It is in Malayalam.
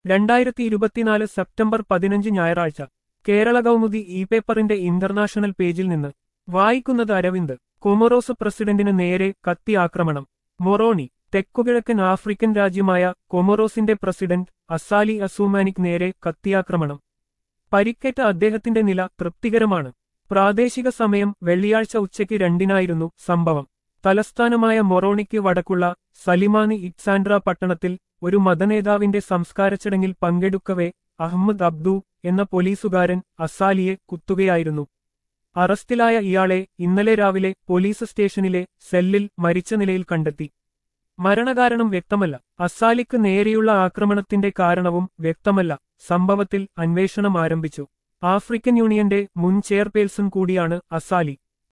രണ്ടായിരത്തി ഇരുപത്തിനാല് സെപ്റ്റംബർ പതിനഞ്ച് ഞായറാഴ്ച കേരള കൗമുദി ഇ പേപ്പറിന്റെ ഇന്റർനാഷണൽ പേജിൽ നിന്ന് വായിക്കുന്നത് അരവിന്ദ് കൊമറോസ് പ്രസിഡന്റിന് നേരെ കത്തി ആക്രമണം മൊറോണി തെക്കുകിഴക്കൻ ആഫ്രിക്കൻ രാജ്യമായ കൊമറോസിന്റെ പ്രസിഡന്റ് അസാലി അസൂമാനിക് നേരെ കത്തിയാക്രമണം പരിക്കേറ്റ അദ്ദേഹത്തിന്റെ നില തൃപ്തികരമാണ് പ്രാദേശിക സമയം വെള്ളിയാഴ്ച ഉച്ചയ്ക്ക് രണ്ടിനായിരുന്നു സംഭവം തലസ്ഥാനമായ മൊറോണിക്ക് വടക്കുള്ള സലിമാനി ഇക്സാൻഡ്ര പട്ടണത്തിൽ ഒരു മതനേതാവിന്റെ സംസ്കാരച്ചടങ്ങിൽ പങ്കെടുക്കവെ അഹമ്മദ് അബ്ദു എന്ന പോലീസുകാരൻ അസാലിയെ കുത്തുകയായിരുന്നു അറസ്റ്റിലായ ഇയാളെ ഇന്നലെ രാവിലെ പോലീസ് സ്റ്റേഷനിലെ സെല്ലിൽ മരിച്ച നിലയിൽ കണ്ടെത്തി മരണകാരണം വ്യക്തമല്ല അസാലിക്ക് നേരെയുള്ള ആക്രമണത്തിന്റെ കാരണവും വ്യക്തമല്ല സംഭവത്തിൽ അന്വേഷണം ആരംഭിച്ചു ആഫ്രിക്കൻ യൂണിയന്റെ മുൻ ചെയർപേഴ്സൺ കൂടിയാണ് അസാലി